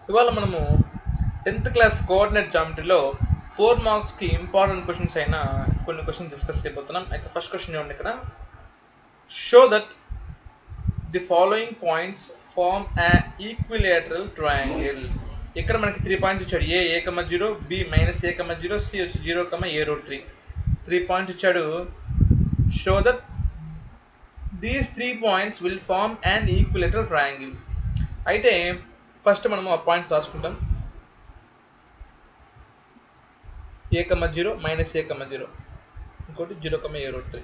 ఇవాళ మనము tenth class coordinate జామెట్రీలో ఫోర్ మార్క్స్కి ఇంపార్టెంట్ క్వశ్చన్స్ అయిన కొన్ని క్వశ్చన్స్ డిస్కస్ చేయబోతున్నాం అయితే ఫస్ట్ క్వశ్చన్ చూడండి ఇక్కడ show that the following points form a equilateral triangle ఇక్కడ మనకి త్రీ పాయింట్స్ ఇచ్చాడు A a comma zero B minus a comma zero C వచ్చి zero comma a root three three points ఇచ్చాడు show that these three points will form and equilateral triangle అయితే first మనము ఆ points రాసుకుంటాం a comma zero minus a comma zero ఇంకోటి zero comma a root three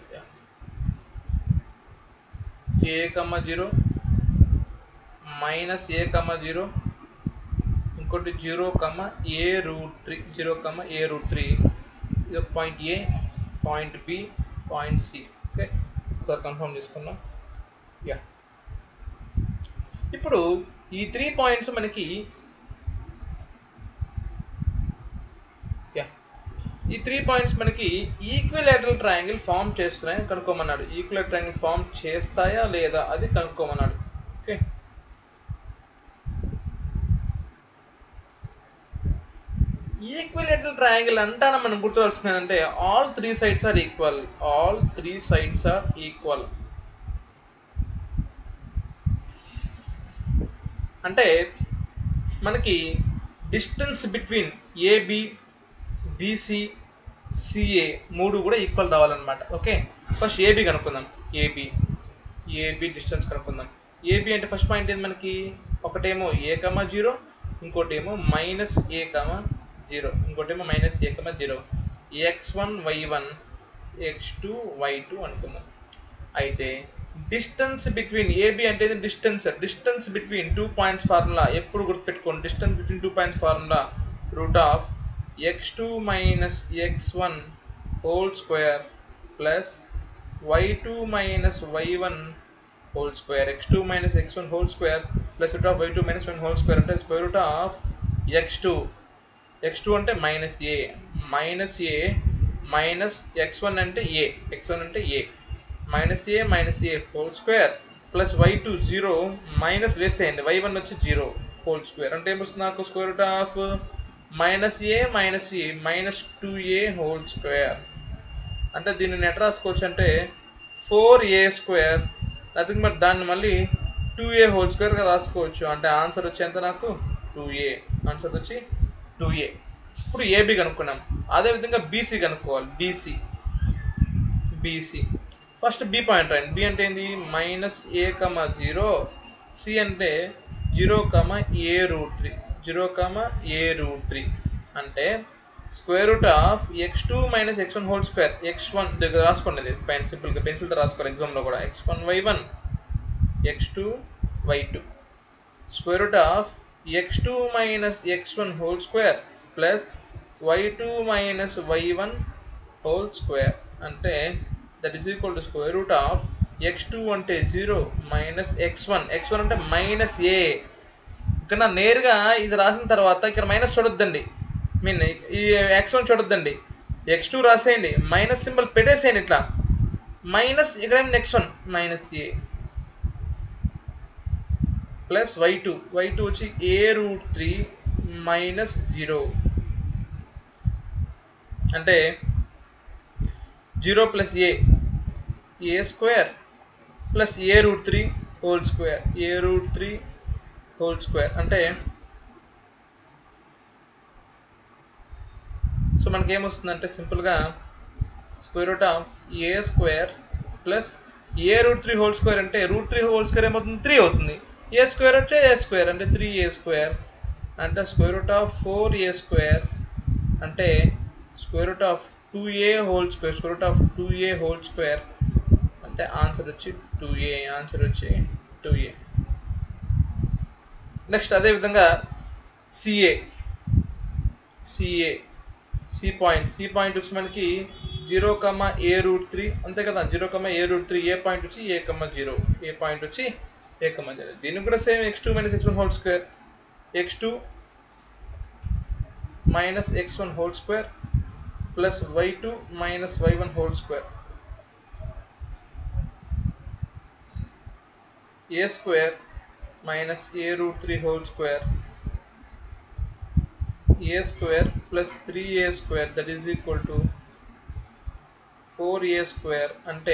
a comma zero minus a comma zero ఇంకోటి zero comma a root three zero comma a root three ఇది point A point B point C okay ఒకసారి confirm చేసుకున్నాం yeah ఇప్పుడు ఈ three points మనకి yeah ఈ three points మనకి equilateral triangle form చేస్తున్నాయని కనుక్కోమన్నాడు ఈక్విలేటరల్ ట్రయాంగిల్ ఫామ్ చేస్తాయా లేదా అది కనుక్కోమన్నాడు ఓకే ఈక్విలేటరల్ ట్రయాంగిల్ అంటాన మనం గుర్తువలసినది అంటే all three sides are equal all three sides are equal అంటే మనకి distance between AB BC CA మూడు కూడా ఈక్వల్ రావాలన్నమాట ఓకే ఫస్ట్ ఏబి కనుక్కుందాం ఏబి ఏబి డిస్టెన్స్ కనుక్కుందాం ఏబి అంటే ఫస్ట్ పాయింట్ ఏంది మనకి ఒకటేమో ఏ కమ జీరో ఇంకోటి ఏమో మైనస్ ఏ కమ జీరో ఇంకోటేమో minus a comma zero x one y one x two y two అనుకుందాం అయితే డిస్టెన్స్ బిట్వీన్ ఏబి అంటే distance distance between two points formula ఎప్పుడు గుర్తుపెట్టుకోండి distance between two points formula root of x two minus x one whole square plus y two minus y one whole square x two minus x one whole square plus root of y two minus one whole square అంటే square root of x two x two అంటే minus a minus a minus x one అంటే a x one అంటే a minus a minus a whole square plus y two zero minus వేసేయండి y one వచ్చి zero whole square అంటే ఏమొస్తుంది నాకు square root of minus a minus a minus two a whole square అంటే దీన్ని ఎట్లా రాసుకోవచ్చు అంటే four a square nothing but దాన్ని మళ్ళీ టూ ఏ హోల్ స్క్వేర్గా రాసుకోవచ్చు అంటే ఆన్సర్ వచ్చేంత నాకు టూ ఏ ఆన్సర్ వచ్చి టూ ఏ ఇప్పుడు ఏబి కనుక్కున్నాం అదేవిధంగా బీసీ కనుక్కోవాలి BC BC first B point రాయండి బి అంటే ఏంది minus a comma zero C అంటే zero comma a root three zero comma a root three అంటే square root of x two minus x one whole square x one దగ్గర రాసుకోండి ఇది pen సింపుల్గా పెన్సిల్తో రాసుకోవాలి ఎగ్జామ్లో కూడా x one y one x two y two square root of x two minus x one whole square plus y two minus y one whole square అంటే that is equal to square root of x two అంటే zero minus x one x one అంటే minus a ఇక్కడ నేరుగా ఇది రాసిన తర్వాత ఇక్కడ minus చూడొద్దండి మీన్ ఈ ఎక్స్ వన్ చూడొద్దండి ఎక్స్ టూ రాసేయండి మైనస్ సింబల్ పెట్టేసేయండి ఇట్లా మైనస్ ఇక్కడ ఏమి x one minus a plus y two y two వచ్చి a root three minus zero అంటే zero plus a a square plus a root three whole square a root three whole square అంటే so మనకి ఏమొస్తుందంటే సింపుల్గా square root of a square plus a root three whole square అంటే root three whole square ఏమవుతుంది three అవుతుంది a square వచ్చే a square అంటే three a square అంటే square root of four a square అంటే square root of two a whole square square root of two a whole square అంటే answer వచ్చి two a answer వచ్చి two a next అదేవిధంగా CA CA C point C point వచ్చి మనకి zero comma a root three అంతే కదా zero comma a root three a point వచ్చి a Kamma zero A point వచ్చి ఏ కమ్మ జీరో దీనికి కూడా same x two minus x one whole square x two minus x one whole square plus y two minus y one whole square a square minus a root three whole square a square plus three a square that is equal to four a square అంటే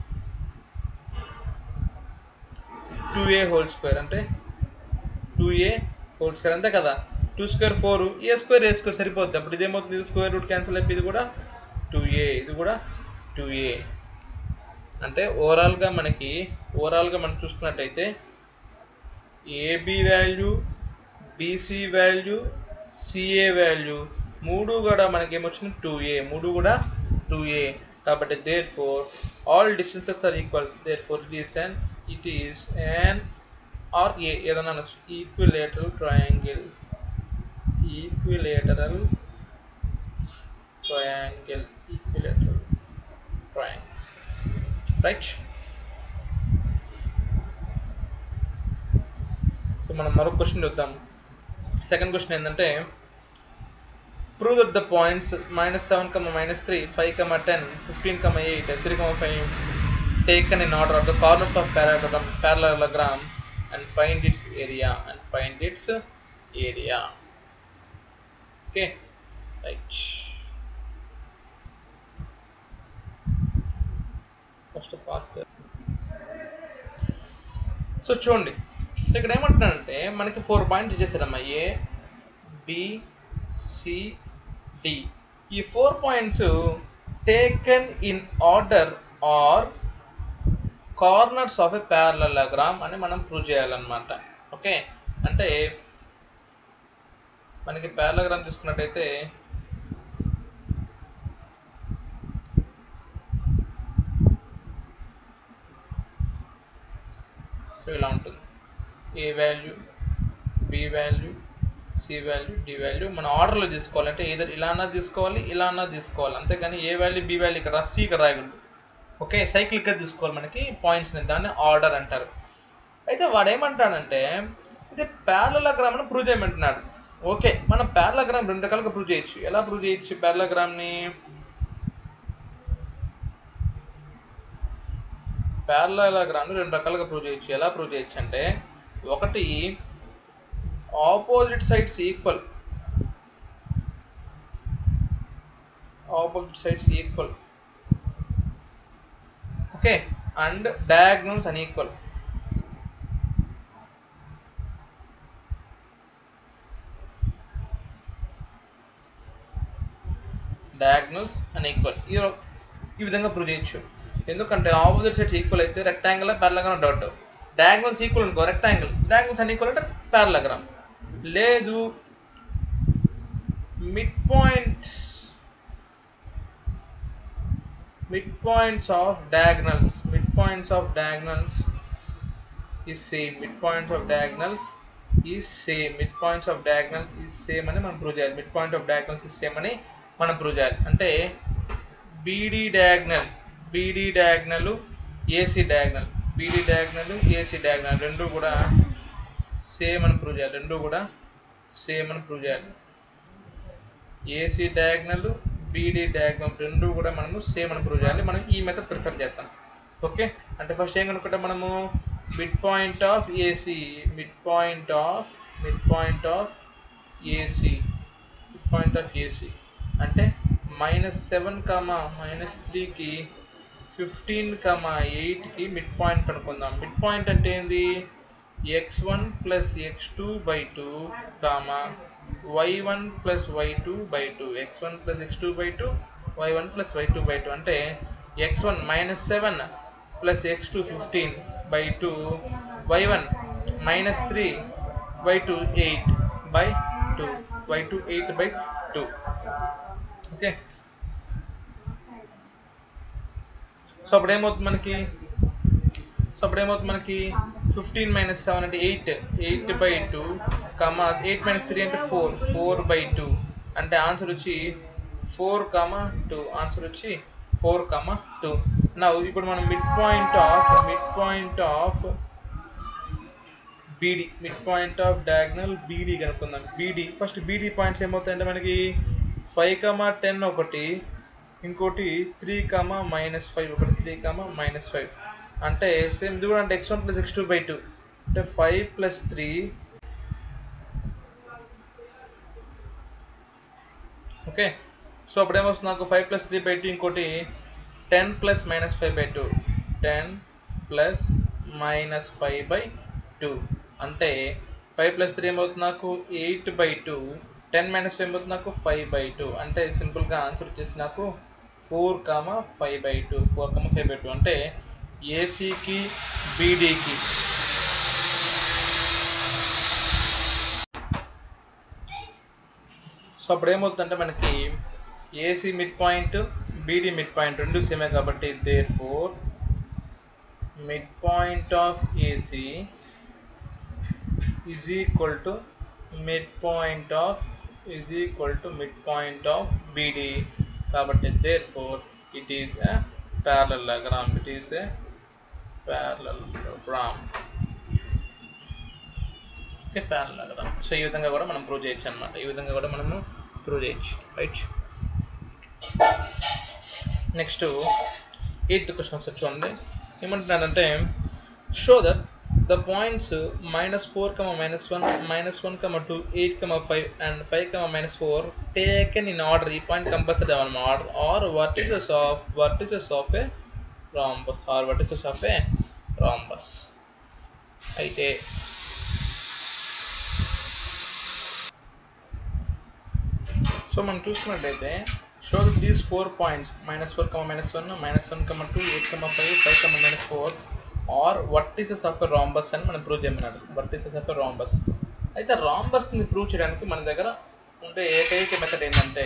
two a whole square అంటే two a whole square అంతే కదా two square four a square a square సరిపోద్ది అప్పుడు ఇదేమవుతుంది ఇది square root cancel అయిపోయి ఇది కూడా టూ ఏ ఇది కూడా టూ ఏ అంటే ఓవరాల్గా మనకి ఓవరాల్గా మనం చూసుకున్నట్టయితే AB value BC value CA value మూడు కూడా మనకి ఏమొచ్చింది టూ ఏ మూడు కూడా టూ ఏ కాబట్టి therefore all distances are equal therefore it is and it is and are a ఏదైనా అనొచ్చు equilateral triangle equilateral triangle equilateral triangle right so మనం మరొక క్వశ్చన్ చూద్దాం సెకండ్ క్వశ్చన్ ఏంటంటే prove that the points minus seven comma minus three five comma ten fifteen comma eight three comma five taken in order of the corners of parallelogram parallelogram and find its area and find its area okay right first pass so చూడండి so ఇక్కడ ఏమంటున్నానంటే మనకి four points ఇచ్చేసారమ్మా A B C D ఈ four points taken in order are corners of a parallelogram అని మనం prove చేయాలన్నమాట okay అంటే మనకి ప్యారలగ్రామ్ తీసుకున్నట్టయితే సో ఇలా ఉంటుంది A value B value C value D value మన ఆర్డర్లో తీసుకోవాలంటే ఏదర్ ఇలా అన్నా తీసుకోవాలి ఇలా అన్నా తీసుకోవాలి అంతేగాని ఏ వాల్యూ బి వాల్యూ ఇక్కడ సి ఇక్కడ రాయకూడదు ఓకే సైక్లిక్గా తీసుకోవాలి మనకి పాయింట్స్ని దాన్ని ఆర్డర్ అంటారు అయితే వాడు ఏమంటాడంటే ఇది ప్యారలగ్రామ్ అని ప్రూవ్ చేయమంటున్నాడు ఓకే మనం ప్యారలగ్రామ్ రెండు రకాలుగా ప్రూవ్ చేయొచ్చు ఎలా ప్రూవ్ చేయొచ్చు ప్యారలగ్రామ్ని ప్యారలగ్రామ్ని రెండు రకాలుగా ప్రూవ్ చేయొచ్చు ఎలా ప్రూవ్ చేయొచ్చు అంటే ఒకటి opposite sides equal opposite sides equal okay and diagonals unequal diagonals unequal ఈ ఈ విధంగా ప్రూవ్ చేయొచ్చు ఎందుకంటే ఆపోజిట్ సైడ్స్ ఈక్వల్ అయితే rectangle parallelogram doubt diagonals equal అనుకో రెక్టాంగిల్ డయాగ్నల్స్ అన్ఈక్వల్ అంటే ప్యారలగ్రామ్ లేదు mid point midpoints of diagonals midpoints of diagonals is same midpoints of diagonals is same midpoints of diagonals is same అని మనం prove చేయాలి midpoint of diagonals is same అని మనం prove చేయాలి అంటే BD diagonal BD diagonal AC diagonal BD diagonal AC diagonal రెండు కూడా same అని ప్రూవ్ చేయాలి రెండు కూడా సేమ్ అని ప్రూవ్ చేయాలి ఏసీ డయాగ్నల్ బీడీ డయాగ్నల్ రెండు కూడా మనము సేమ్ అని ప్రూవ్ చేయాలి మనం ఈ మెథడ్ ప్రిఫర్ చేస్తాం ఓకే అంటే ఫస్ట్ ఏం కనుక్కుంటాం మనము mid point of AC mid point of mid point of AC mid point of AC అంటే మైనస్ సెవెన్ కమా మైనస్ త్రీకి ఫిఫ్టీన్ కమా ఎయిట్కి మిడ్ పాయింట్ కనుక్కుందాం మిడ్ పాయింట్ అంటే ఏంది x one plus x two by two comma y1 plus y2 by two x one plus x two by two y one plus y two by two అంటే x one minus seven plus x two fifteen by two y one minus three y two eight by two y two eight by two okay so అప్పుడు ఏమవుతుంది మనకి so అప్పుడు ఏమవుతుంది మనకి fifteen minus seven అంటే eight eight by two comma eight minus three అంటే four four by two అంటే answer వచ్చి ఫోర్ కమా టూ ఆన్సర్ వచ్చి ఫోర్ కమా టూ నా ఇప్పుడు మనం mid point of mid point of BD mid point of diagonal BD కనుక్కుందాం BD first BD points ఏమవుతాయంటే మనకి ఫైవ్ కమా టెన్ ఒకటి ఇంకోటి త్రీ కమా మైనస్ ఫైవ్ ఒకటి త్రీ కమా మైనస్ ఫైవ్ అంటే సేమ్ ఇది కూడా అంటే x one plus x two by two అంటే five plus three okay so అప్పుడు ఏమొస్తుంది నాకు five plus three by two ఇంకోటి ten plus minus five by two ten plus minus five by two అంటే ఫైవ్ ప్లస్ త్రీ ఏమవుతుంది నాకు eight by two ten minus five ఏమవుతుంది నాకు five by two అంటే సింపుల్గా ఆన్సర్ వచ్చేసి నాకు four comma five by two four comma five by two అంటే ఏసీకి బీడీకి సో అప్పుడు ఏమవుతుందంటే మనకి AC mid point BD mid point రెండు సేమే కాబట్టి therefore mid point of AC is equal to midpoint of is equal to midpoint of BD కాబట్టి therefore it is a parallelogram it is a parallelogram okay parallelogram so ఈ విధంగా కూడా మనం prove చేయొచ్చు అనమాట ఈ విధంగా కూడా మనము ప్రూవ్ చేయొచ్చు రైట్ నెక్స్ట్ ఎయిత్ క్వశ్చన్ ఒకసారి చూడండి ఏమంటున్నానంటే show that the points uh, minus 4 comma minus 1 minus 1 comma 2 8 comma 5 and 5 comma minus 4 taken in order ఈ పాయింట్ కంపల్సరీ అవ్వాలి order or vertices of vertices of a rhombus or vertices of a rhombus అయితే so మనం చూసుకున్నట్టయితే show that these four points minus four comma minus one minus one comma two eight comma five five comma minus four are vertices of a rhombus అని మనం prove చేయమన్నాడు vertices of a rhombus అయితే రాంబస్ని prove చేయడానికి మన దగ్గర ఉండే ఏకైక method ఏంటంటే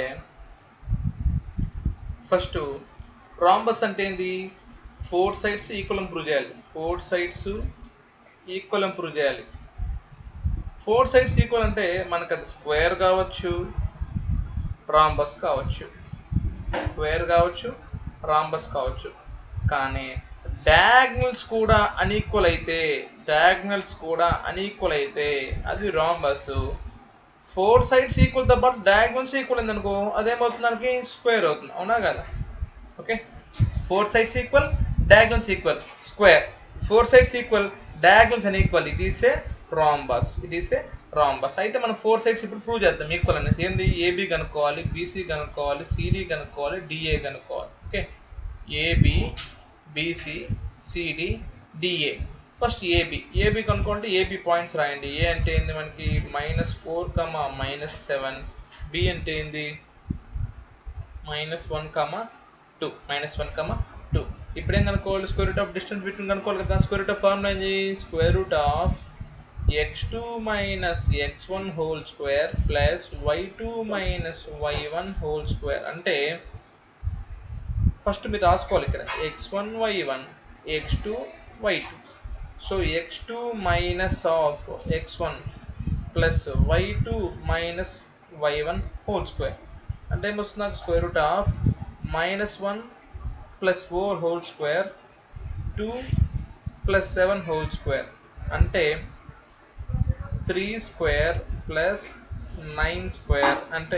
ఫస్ట్ రాంబస్ అంటే ఏంది ఫోర్ సైడ్స్ ఈక్వల్ ప్రూవ్ చేయాలి ఫోర్ సైడ్స్ ఈక్వల్ ప్రూవ్ చేయాలి ఫోర్ సైడ్స్ ఈక్వల్ అంటే మనకు అది స్క్వేర్ కావచ్చు రాంబస్ కావచ్చు స్క్వేర్ కావచ్చు రాంబస్ కావచ్చు కానీ డయాగ్నల్స్ కూడా అన్ఈక్వల్ అయితే డయాగ్నల్స్ కూడా అన్ఈక్వల్ అయితే అది రాంబస్ ఫోర్ సైడ్స్ ఈక్వల్ తో పాటు డయాగ్నల్స్ ఈక్వల్ అయింది అనుకో అదేమవుతుంది దానికి స్క్వేర్ అవుతుంది అవునా కదా okay four sides equal diagonals equal square four sides equal diagonals అని equal it is a rhombus it is a rhombus అయితే మనం ఫోర్ సైడ్స్ ఇప్పుడు ప్రూవ్ చేద్దాం ఈక్వల్ అనేది ఏంది ఏబి కనుక్కోవాలి బీసీ కనుక్కోవాలి సిడి కనుక్కోవాలి డిఏ కనుక్కోవాలి okay AB BC CD DA first AB AB కనుక్కోండి ఏబి పాయింట్స్ రాయండి ఏ అంటే ఏంది మనకి minus four comma minus seven B అంటే ఏంది minus one comma two minus one comma two ఇప్పుడు ఏం కనుక్కోవాలి square root of distance between కనుక్కోవాలి కదా స్క్వేర్ రూట్ ఆఫ్ ఫార్ములా ఏంది square root of x2 minus x1 whole square plus y2 minus y1 whole square అంటే first మీరు రాసుకోవాలి ఇక్కడ x1 y1 x2 y2 so x2 minus of x1 plus y2 minus y1 whole square అంటే ఏమొస్తుంది నాకు square root of minus one plus four whole square two plus seven whole square అంటే three square plus nine square అంటే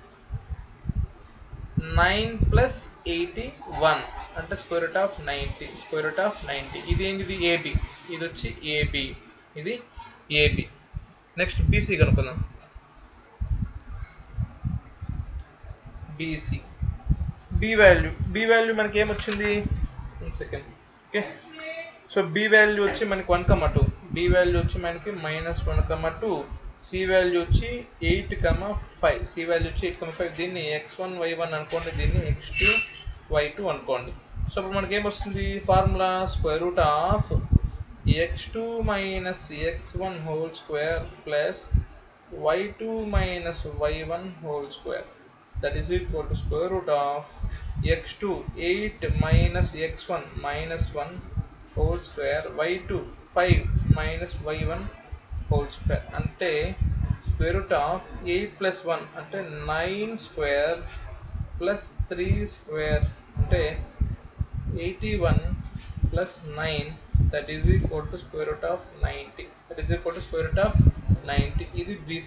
nine plus eighty one అంటే square root of ninety square root of ninety ఇది ఏంటిది AB ఇది వచ్చి AB ఇది AB next BC కనుక్కుందాం BC B value B value మనకి ఏమొచ్చింది one second okay so B value వచ్చి మనకి one comma two B value వచ్చి మనకి minus one comma two C value వచ్చి eight comma five C value వచ్చి ఎయిట్ కమ ఫైవ్ దీన్ని ఎక్స్ వన్ వై వన్ అనుకోండి దీన్ని ఎక్స్ టూ వై టూ అనుకోండి సో ఇప్పుడు మనకి ఏమొస్తుంది formula square root of x two minus x one whole square plus y two minus y one whole square that is equal to square root of x2 8 minus x1 minus 1 whole square y2 5 minus y1 whole square అంటే square root of 8 plus 1 అంటే 9 square plus 3 square అంటే 81 plus 9 that is equal to square root of 90 that is equal to square root of 90 ఇది BC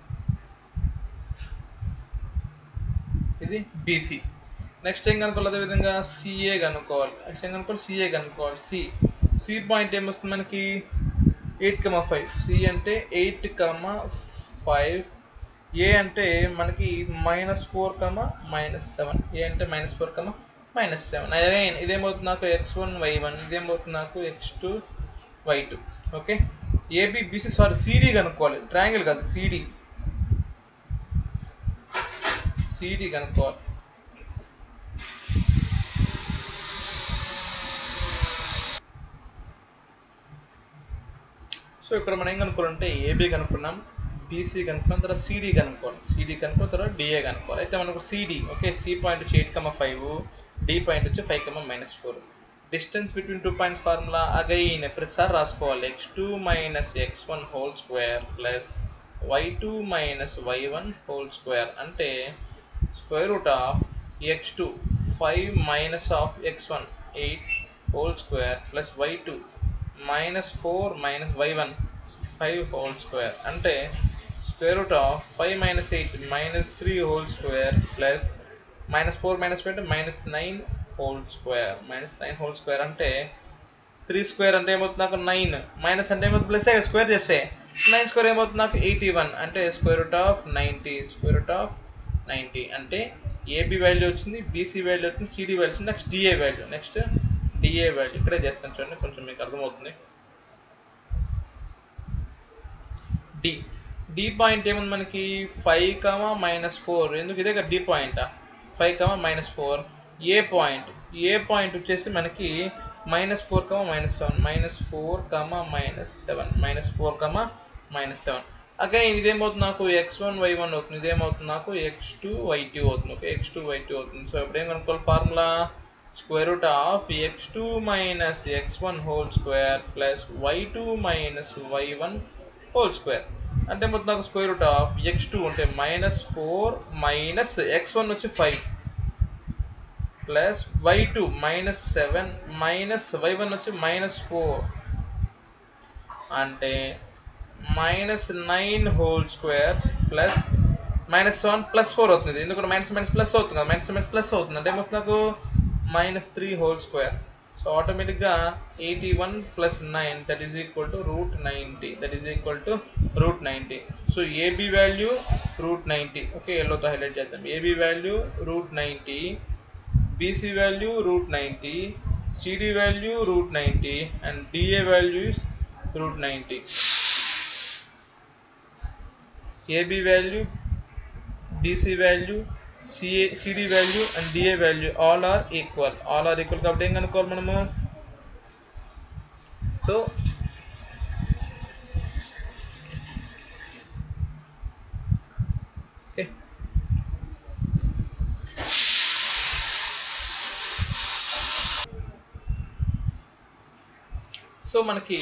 ఇది BC next ఏం కనుక్కోవాలి అదేవిధంగా CA కనుక్కోవాలి next ఏం కనుక్కోవాలి సిఏ కనుక్కోవాలి సి సి పాయింట్ ఏమొస్తుంది మనకి ఎయిట్ కమా ఫైవ్ సి అంటే ఎయిట్ కమా ఫైవ్ ఏ అంటే మనకి minus four comma minus seven A అంటే minus four comma minus seven again ఇదేమవుతుంది నాకు ఎక్స్ వన్ వై వన్ ఇదేమవుతుంది నాకు x two y two okay AB BC sorry CD కనుక్కోవాలి triangle కాదు సిడి సిడి కనుక్కోవాలి సో ఇక్కడ మనం ఏం కనుక్కోవాలంటే ఏబి కనుక్కున్నాం బీసీ కనుక్కున్నాం తర్వాత సిడి కనుక్కోవాలి సిడి కనుక్కున్న తర్వాత డిఏ కనుక్కోవాలి అయితే మనకు సిడి ఓకే సి పాయింట్ వచ్చి eight comma five D point వచ్చి five comma minus four distance between two point formula again ప్రతిసారి రాసుకోవాలి x two minus x one whole square plus y two minus y one whole square అంటే square root of x two five minus of x one eight whole square plus y two minus four minus y one five whole square అంటే square root of five minus eight minus three whole square plus minus four minus five minus nine whole square minus nine whole square అంటే three square అంటే ఏమవుతుంది నాకు nine minus అంటే ఏమవుతుంది plus square చేస్తే nine square ఏమవుతుంది నాకు eighty one అంటే square root of ninety square root of ninety అంటే ఏబి వాల్యూ వచ్చింది బీసీ వాల్యూ వచ్చింది సిడి వాల్యూ వచ్చింది next DA value next DA value ఇక్కడే చేస్తాను చూడండి కొంచెం మీకు అర్థమవుతుంది డి డి పాయింట్ ఏముంది మనకి ఫైవ్ కామా మైనస్ ఫోర్ ఎందుకు ఇదే కదా D point five comma minus four A point A point వచ్చేసి మనకి minus four comma minus seven minus four comma minus seven minus four comma minus seven again ఇదేమవుతుంది నాకు x one y one అవుతుంది ఇదేమవుతుంది నాకు ఎక్స్ టూ వై టూ అవుతుంది okay x two y two అవుతుంది so ఇప్పుడు ఏం కనుక్కోవాలి formula square root of x two minus x one whole square plus y two minus y one whole square అంటే మొత్తం నాకు square root of x two అంటే minus four minus x one వచ్చి five plus y two minus seven minus y one వచ్చి minus four అంటే minus nine whole square plus minus seven plus four అవుతుంది ఎందుకంటే minus minus plus అవుతుంది కదా minus minus plus అవుతుంది అంటే ఏమవుతుంది నాకు minus three whole square so ఆటోమేటిక్గా eighty one plus nine that is equal to root ninety that is equal to root ninety so AB value root ninety okay ఎల్లోతో highlight చేద్దాం AB value root ninety BC value root ninety CD value root ninety and DA value is root ninety AB value BC value CA CD value and DA value all are equal all are equal కాబట్టి ఏం కనుక్కోవాలి మనము so okay so మనకి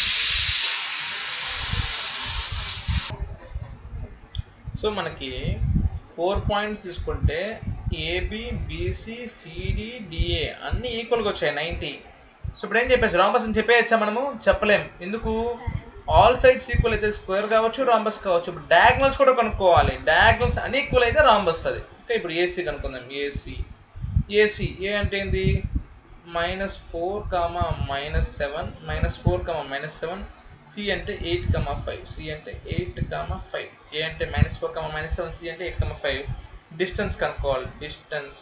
so మనకి four points తీసుకుంటే AB BC CD DA అన్ని ఈక్వల్గా వచ్చాయి నైంటీ సో ఇప్పుడు ఏం చెప్పేసి రాంబస్ అని చెప్పేయచ్చా మనము చెప్పలేం ఎందుకు ఆల్ సైడ్స్ ఈక్వల్ అయితే స్క్వేర్ కావచ్చు రాంబస్ కావచ్చు ఇప్పుడు డయాగ్నల్స్ కూడా కనుక్కోవాలి డయాగ్నల్స్ అన్ని ఈక్వల్ అయితే రాంబస్ అది ఓకే ఇప్పుడు ఏసీ కనుక్కుందాం ఏసీ ఏసీ ఏ అంటే ఏంది minus four comma minus seven minus four comma minus seven C అంటే ఎయిట్ కమా ఫైవ్ సి అంటే ఎయిట్ కమా ఫైవ్ ఏ అంటే minus four comma minus seven C అంటే eight comma five distance కనుక్కోవాలి distance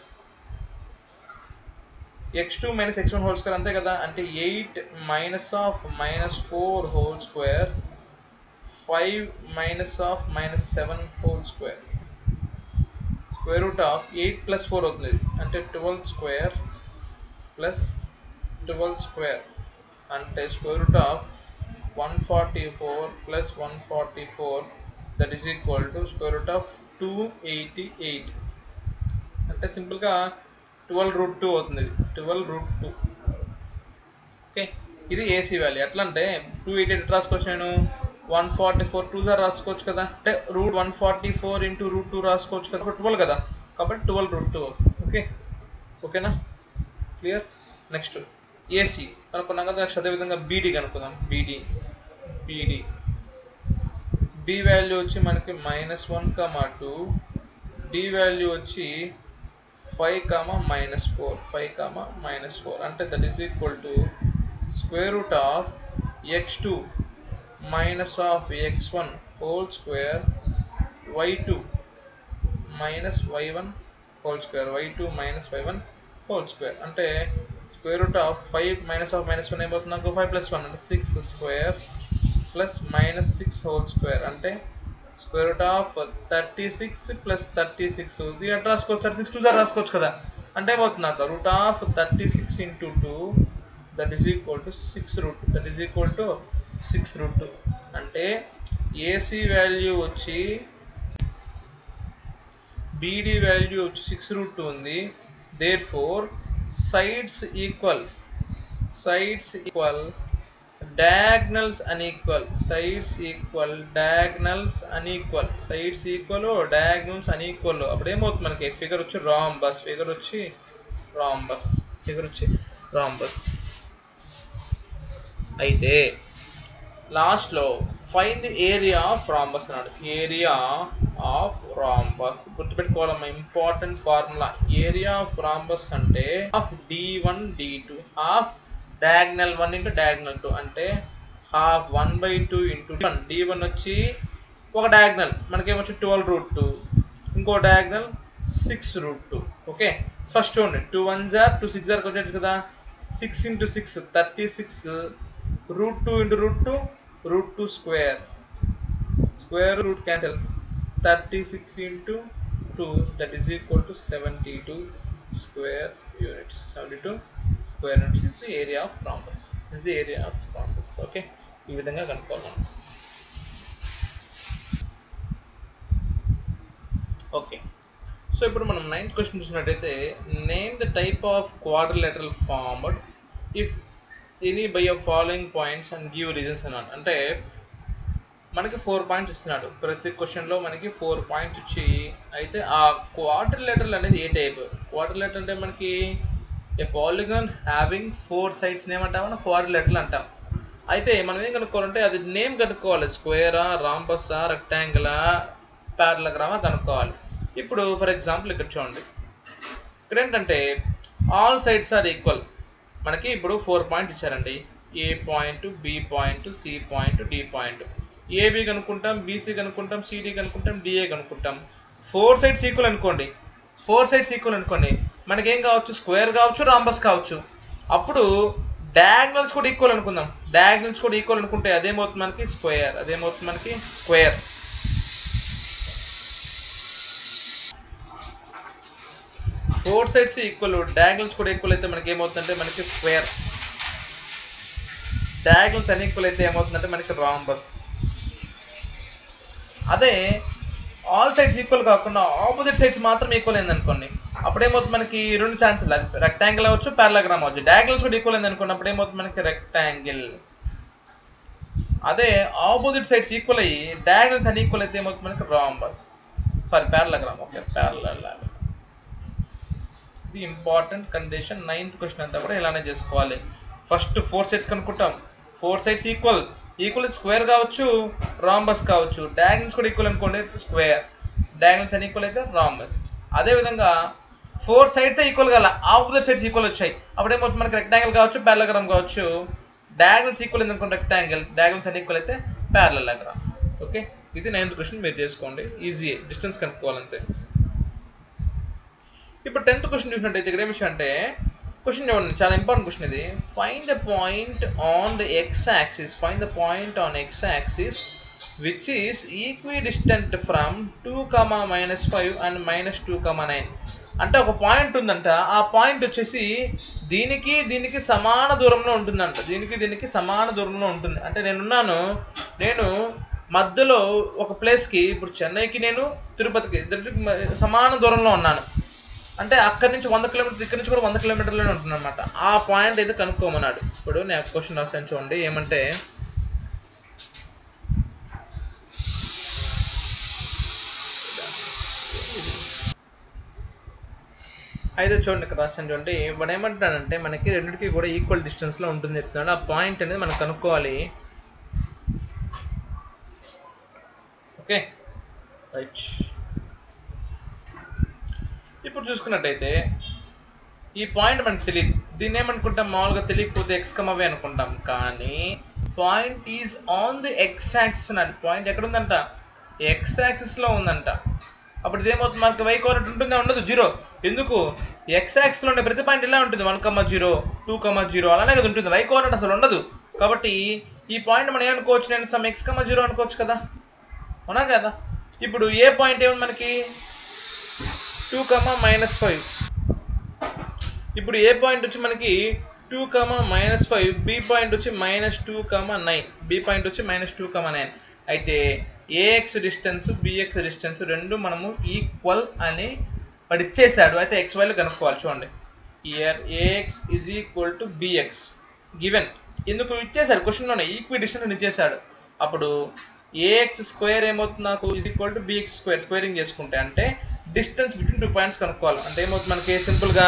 x two minus x one whole square అంతే కదా అంటే eight minus of minus four whole square five minus of minus seven whole square square root of eight plus four అవుతుంది అంటే twelve square plus twelve square అంటే square root of one forty four plus one forty four that is equal to square root of two eighty eight అంటే సింపుల్గా twelve root two అవుతుంది twelve root two okay ఇది AC value ఎట్లా అంటే two eighty eight రాసుకోవచ్చు నేను one forty four two సార్ రాసుకోవచ్చు కదా అంటే root one forty four into root two రాసుకోవచ్చు కదా ట్వెల్వ్ కదా కాబట్టి ట్వెల్వ్ రూట్ టూ ఓకే ఓకేనా క్లియర్ నెక్స్ట్ ఏసీ కనుక్కున్నాం కదా నెక్స్ట్ అదేవిధంగా బీడీ కనుక్కుందాం బీడీ బీడీ బి వాల్యూ వచ్చి మనకి minus one comma two D value వచ్చి five comma minus four five comma minus four అంటే that is equal to square root of x two minus of x one whole square y two minus y one whole square y two minus y one whole square అంటే square root of five minus of minus one అయిపోతుంది నాకు five plus one అంటే six square plus minus six whole square అంటే square root of thirty six plus thirty six ఇది ఎట్లా రాసుకోవచ్చు thirty six two సార్ రాసుకోవచ్చు కదా అంటే పోతుంది నాకు root of thirty six into two that is equal to six root that is equal to six root అంటే ఏసీ వాల్యూ వచ్చి బీడీ వాల్యూ వచ్చి సిక్స్ రూట్ టూ ఉంది there four sides equal sides equal diagonals unequal sides equal diagonals unequal sides equal diagonals unequal అప్పుడు ఏమవుతుంది మనకి figure వచ్చి rhombus figure వచ్చి rhombus figure వచ్చి రాంబస్ అయితే లాస్ట్లో find the area of rhombus అన్నాడు ఏరియా ఆఫ్ రాంబస్ గుర్తుపెట్టుకోవాలమ్మా important formula area of rhombus అంటే half d one d two half diagonal one into diagonal two అంటే half one by two into one d one వచ్చి ఒక diagonal మనకేమొచ్చి twelve root two ఇంకో diagonal six root two okay first చూడండి two one జార్ two six జార్కి వచ్చేది కదా six into six thirty six root two into root two root two square square root cancel thirty six into two that is equal to seventy two square units 72 square units is the area of rhombus is the area of rhombus okay ఈ విధంగా కనుక్కోవాలి మనం okay so ఇప్పుడు మనం ninth question చూసినట్టయితే name the type of quadrilateral formed if any by of following points and give reasons అన్నాడు అంటే మనకి ఫోర్ పాయింట్స్ ఇస్తున్నాడు ప్రతి క్వశ్చన్లో మనకి ఫోర్ పాయింట్స్ ఇచ్చి అయితే ఆ క్వార్టర్ లెటర్ అనేది ఏ టైప్ క్వార్టర్ లెటర్ అంటే మనకి a polygon having four sides ఏమంటామని క్వార్టర్ లెటర్లు అంటాం అయితే మనం ఏం కనుక్కోవాలంటే అది నేమ్ కనుక్కోవాలి స్క్వేరా రాంబస్సా రెక్టాంగిలా ప్యారలగ్రామా కనుక్కోవాలి ఇప్పుడు ఫర్ ఎగ్జాంపుల్ ఇక్కడ చూడండి ఇక్కడ ఏంటంటే ఆల్ సైడ్స్ ఆర్ ఈక్వల్ మనకి ఇప్పుడు ఫోర్ పాయింట్ ఇచ్చారండి A point B point C point D point AB కనుక్కుంటాం బీసీ కనుక్కుంటాం సిడి కనుక్కుంటాం డిఏ కనుక్కుంటాం ఫోర్ సైడ్స్ ఈక్వల్ అనుకోండి ఫోర్ సైడ్స్ ఈక్వల్ అనుకోండి మనకేం కావచ్చు స్క్వేర్ కావచ్చు రాంబస్ కావచ్చు అప్పుడు డయాగ్నల్స్ కూడా ఈక్వల్ అనుకుందాం డయాగ్నల్స్ కూడా ఈక్వల్ అనుకుంటే అదేమవుతుంది మనకి స్క్వేర్ అదేమవుతుంది మనకి square four sides equal diagonals కూడా ఈక్వల్ అయితే మనకి ఏమవుతుందంటే మనకి స్క్వేర్ డయాగ్నల్స్ అన్ఈక్వల్ అయితే ఏమవుతుందంటే మనకి రాంబస్ అదే ఆల్ సైడ్స్ ఈక్వల్ కాకుండా ఆపోజిట్ సైడ్స్ మాత్రం ఈక్వల్ అయింది అనుకోండి అప్పుడు ఏమవుతుంది మనకి రెండు ఛాన్సెస్ రెక్టాంగిల్ అవ్వచ్చు పారలాగ్రామ్ అవ్వచ్చు డయాగ్నల్స్ కూడా ఈక్వల్ అయింది అనుకోండి అప్పుడు ఏమవుతుంది మనకి రెక్టాంగిల్ అదే ఆపోజిట్ సైడ్స్ ఈక్వల్ అయ్యి డయాగ్నల్స్ అన్ఈక్వల్ అయితే ఏమవుతుంది మనకి rhombus sorry parallelogram okay parallelogram ఇది ఇంపార్టెంట్ కండిషన్ నైన్త్ క్వశ్చన్ అంతా కూడా ఇలానే చేసుకోవాలి ఫస్ట్ ఫోర్ సైడ్స్ కనుక్కుంటాం four sides equal equal square కావచ్చు రాంబస్ కావచ్చు డయాగ్నల్స్ కూడా ఈక్వల్ అనుకోండి స్క్వేర్ డయాగ్నల్స్ అని ఈక్వల్ అయితే రాంబస్ అదే విధంగా ఫోర్ సైడ్స్ ఈక్వల్ గల ఆపోజిట్ సైడ్స్ ఈక్వల్ వచ్చాయి అప్పుడు ఏమవుతుంది మనకి రెక్టాంగిల్ కావచ్చు ప్యారలగ్రామ్ కావచ్చు డయాగ్నల్స్ ఈక్వల్ ఎందుకంటే రెక్టాంగిల్ డయాగ్నల్స్ అని ఈక్వల్ అయితే ప్యారలగ్రామ్ ఓకే ఇది నైన్త్ క్వశ్చన్ మీరు చేసుకోండి ఈజీ డిస్టెన్స్ కనుక్కోవాలంతే ఇప్పుడు టెన్త్ క్వశ్చన్ చూసినట్టయితే ఇక్కడ ఏం విషయం అంటే క్వశ్చన్ చూడండి చాలా ఇంపార్టెంట్ క్వశ్చన్ ఇది find the point on the x axis find the point on x axis which is equidistant from two comma minus five and minus two comma nine అంటే ఒక పాయింట్ ఉందంట ఆ point వచ్చేసి దీనికి దీనికి సమాన దూరంలో ఉంటుందంట దీనికి దీనికి సమాన దూరంలో ఉంటుంది అంటే నేనున్నాను నేను మధ్యలో ఒక ప్లేస్కి ఇప్పుడు చెన్నైకి నేను తిరుపతికి ఇద్దరికి మ- సమాన దూరంలో ఉన్నాను అంటే అక్కడి నుంచి వంద కిలోమీటర్ ఇక్కడి నుంచి కూడా వంద కిలోమీటర్లోనే ఉంటుంది అనమాట ఆ పాయింట్ అయితే కనుక్కోమన్నాడు ఇప్పుడు నేను క్వశ్చన్ రాసాను చూడండి ఏమంటే అయితే చూడండి ఇక్కడ రాశాను చూడండి వాడు ఏమంటున్నాడంటే మనకి రెండింటికి కూడా ఈక్వల్ డిస్టెన్స్లో ఉంటుంది చెప్తున్నాడు ఆ పాయింట్ అనేది మనం కనుక్కోవాలి ఓకే రైట్ ఇప్పుడు చూసుకున్నట్టయితే ఈ పాయింట్ మనకు తెలియదు దీన్ని ఏమనుకుంటాం మామూలుగా తెలియకపోతే ఎక్స్ కమవే అనుకుంటాం కానీ point is on the x axis అన్నది పాయింట్ ఎక్కడ ఉందంట ఎక్స్ యాక్సిస్ లో ఉందంట అప్పుడు ఇదేమవుతుంది మనకి వై కోఆర్డినేట్ ఉంటుందా ఉండదు జీరో ఎందుకు ఎక్స్ యాక్స్లో ఉండే ప్రతి పాయింట్ ఇలా ఉంటుంది one comma zero two comma zero అలానే కదా ఉంటుంది వై కోఆర్డినేట్ అసలు ఉండదు కాబట్టి ఈ పాయింట్ మనం ఏమనుకోవచ్చు నేను సమ్ ఎక్స్ కమ్మ జీరో అనుకోవచ్చు కదా అవునా కదా ఇప్పుడు ఏ పాయింట్ ఏముంది మనకి టూ కమ్మ మైనస్ ఫైవ్ ఇప్పుడు ఏ పాయింట్ వచ్చి మనకి two comma minus five B point వచ్చి minus two comma nine B point వచ్చి మైనస్ టూ కమా నైన్ అయితే ఏఎక్స్ డిస్టెన్స్ బిఎక్స్ డిస్టెన్స్ రెండు మనము ఈక్వల్ అని వాడు ఇచ్చేసాడు అయితే ఎక్స్ వైలు కనుక్కోవాలి చూడండి here AX is equal to BX given ఎందుకు ఇచ్చేసాడు క్వశ్చన్లోనే ఈక్వి డిస్టెన్స్ ఇచ్చేసాడు అప్పుడు ఏఎక్స్ స్క్వేర్ ఏమవుతుంది నాకు is equal to BX square squaring చేసుకుంటే అంటే డిస్టెన్స్ బిట్వీన్ టూ పాయింట్స్ కనుక్కోవాలి అంటే ఏమవుతుంది మనకి సింపుల్గా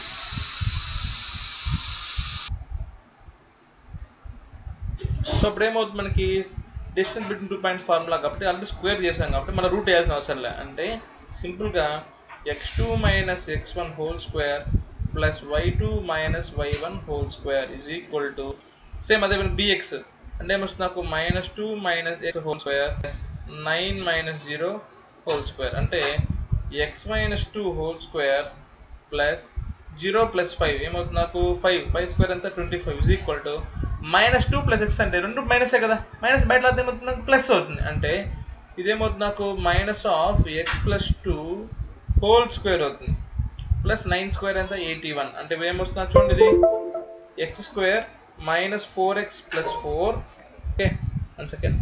సో అప్పుడు ఏమవుతుంది మనకి distance between two points formula కాబట్టి ఆల్రెడీ స్క్వేర్ చేసాం కాబట్టి మన రూట్ వేయాల్సిన అవసరం లే అంటే సింపుల్గా x two minus x one whole square plus y two minus y one whole square is equal to same అదే బిఎక్స్ అంటే ఏమొస్తుంది నాకు minus two minus x whole square nine minus zero whole square అంటే x minus two whole square plus zero plus five ఏమవుతుంది నాకు five five square అంతా twenty five is equal to minus two plus x అంటే రెండు మైనసే కదా minus బయట రాస్తే ఏమవుతుంది నాకు ప్లస్ అవుతుంది అంటే ఇదేమవుతుంది నాకు minus of x plus two whole square అవుతుంది ప్లస్ నైన్ స్క్వేర్ ఎంత ఎయిటీ వన్ అంటే ఏమొస్తుంది నాకు చూడండి ఇది x square minus four x plus four okay one second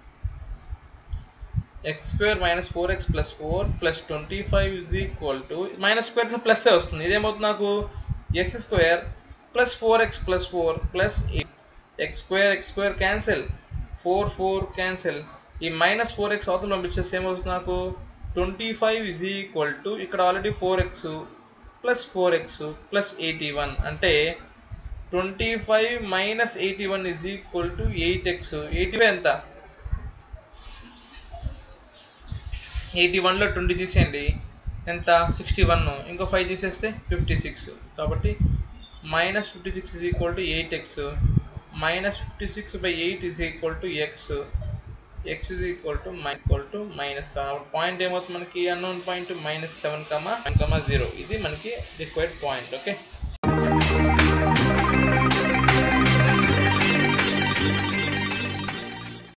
x square minus four x plus four plus twenty five is equal to minus square plus వస్తుంది ఇదేమవుతుంది నాకు x square plus four x plus four plus x square x square cancel four four cancel ఈ minus four x అవతల పంపించేస్తే ఏమవుతుంది నాకు twenty five is equal to ఇక్కడ already four x plus four x plus eighty one అంటే twenty five minus eighty one is equal to eight x eighty ఎంత eighty వన్లో twenty తీసేయండి ఎంత సిక్స్టీ వన్ ఇంకో ఫైవ్ తీసేస్తే ఫిఫ్టీ సిక్స్ కాబట్టి minus fifty six is equal to eight x minus fifty six by eight is equal to x x is equal to మై equal to minus seven point ఏమవుతుంది మనకి unknown point minus seven comma one comma zero ఇది మనకి required point okay